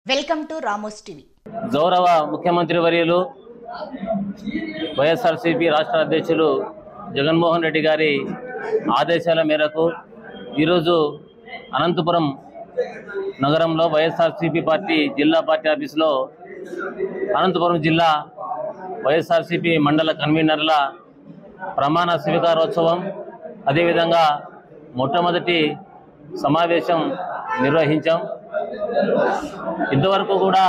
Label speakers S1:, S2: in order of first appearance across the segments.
S1: welcome to Ramos TV
S2: గౌరవ ముఖ్యమంత్రి వర్యులు వైఎస్ఆర్సీపీ రాష్ట్ర అధ్యక్షులు జగన్మోహన్ రెడ్డి గారి ఆదేశాల మేరకు ఈరోజు అనంతపురం నగరంలో వైఎస్ఆర్సీపీ పార్టీ జిల్లా పార్టీ ఆఫీసులో అనంతపురం జిల్లా వైఎస్ఆర్సీపీ మండల కన్వీనర్ల ప్రమాణ స్వీకారోత్సవం అదేవిధంగా మొట్టమొదటి సమావేశం నిర్వహించాం ఇంతవరకు కూడా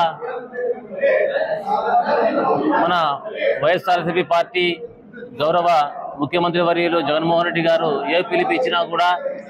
S2: మన వైఎస్ఆర్సీపీ పార్టీ గౌరవ ముఖ్యమంత్రి వర్యులు జగన్మోహన్ రెడ్డి గారు ఏ పిలుపు ఇచ్చినా కూడా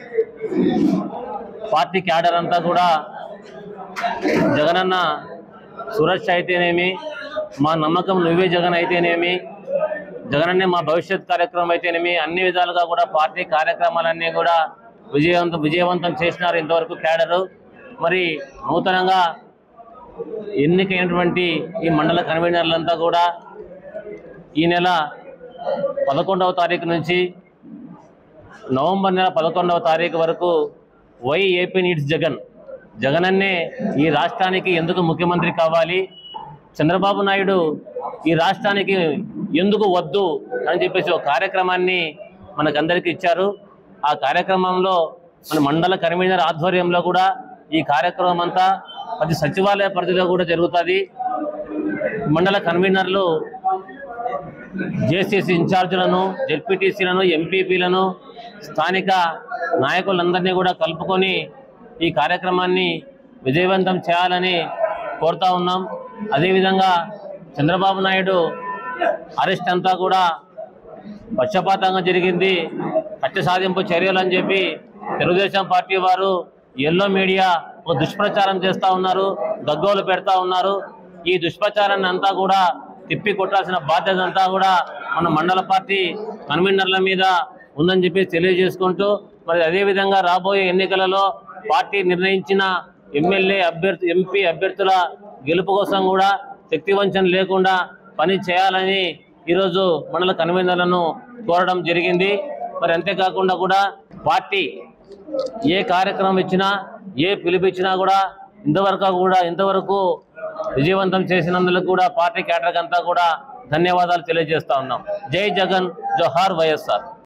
S2: పార్టీ క్యాడర్ అంతా కూడా జగనన్న సురక్ష అయితేనేమి మా నమ్మకం నువ్వే జగన్ అయితేనేమి జగనన్నే మా భవిష్యత్ కార్యక్రమం అయితేనేమి అన్ని విధాలుగా కూడా పార్టీ కార్యక్రమాలన్నీ కూడా విజయవంతం విజయవంతం చేసినారు ఇంతవరకు క్యాడరు మరి నూతనంగా ఎన్నికైనటువంటి ఈ మండల కన్వీనర్లంతా కూడా ఈ నెల పదకొండవ తారీఖు నుంచి నవంబర్ నెల పదకొండవ తారీఖు వరకు వై ఏపీ నీడ్స్ జగన్ జగనన్నే ఈ రాష్ట్రానికి ఎందుకు ముఖ్యమంత్రి కావాలి చంద్రబాబు నాయుడు ఈ రాష్ట్రానికి ఎందుకు వద్దు అని చెప్పేసి ఒక కార్యక్రమాన్ని మనకందరికీ ఇచ్చారు ఆ కార్యక్రమంలో మన మండల కన్వీనర్ ఆధ్వర్యంలో కూడా ఈ కార్యక్రమం అంతా ప్రతి సచివాలయ పరిధిలో కూడా జరుగుతుంది మండల కన్వీనర్లు జేసీసీ ఇన్ఛార్జీలను జెడ్పీటీసీలను ఎంపీపీలను స్థానిక నాయకులందరినీ కూడా కలుపుకొని ఈ కార్యక్రమాన్ని విజయవంతం చేయాలని కోరుతా ఉన్నాం అదేవిధంగా చంద్రబాబు నాయుడు అరెస్ట్ అంతా కూడా పక్షపాతంగా జరిగింది హత్య సాధింపు చర్యలు అని చెప్పి తెలుగుదేశం పార్టీ వారు ఎల్లో మీడియా ఒక దుష్ప్రచారం చేస్తా ఉన్నారు గగ్గోలు పెడతా ఉన్నారు ఈ దుష్ప్రచారాన్ని అంతా కూడా తిప్పి కొట్టాల్సిన బాధ్యత అంతా కూడా మన మండల పార్టీ కన్వీనర్ల మీద ఉందని చెప్పి తెలియజేసుకుంటూ మరి అదేవిధంగా రాబోయే ఎన్నికలలో పార్టీ నిర్ణయించిన ఎమ్మెల్యే అభ్యర్థి ఎంపీ అభ్యర్థుల గెలుపు కోసం కూడా శక్తివంచన లేకుండా పని చేయాలని ఈరోజు మండల కన్వీనర్లను కోరడం జరిగింది మరి అంతేకాకుండా కూడా పార్టీ ఏ కార్యక్రమం ఇచ్చినా ఏ పిలిపిచ్చినా కూడా ఇంతవరకు కూడా ఇంతవరకు విజయవంతం చేసినందుకు కూడా పార్టీ కేటర్కి అంతా కూడా ధన్యవాదాలు తెలియజేస్తా ఉన్నాం జై జగన్ జోహార్ వైఎస్ఆర్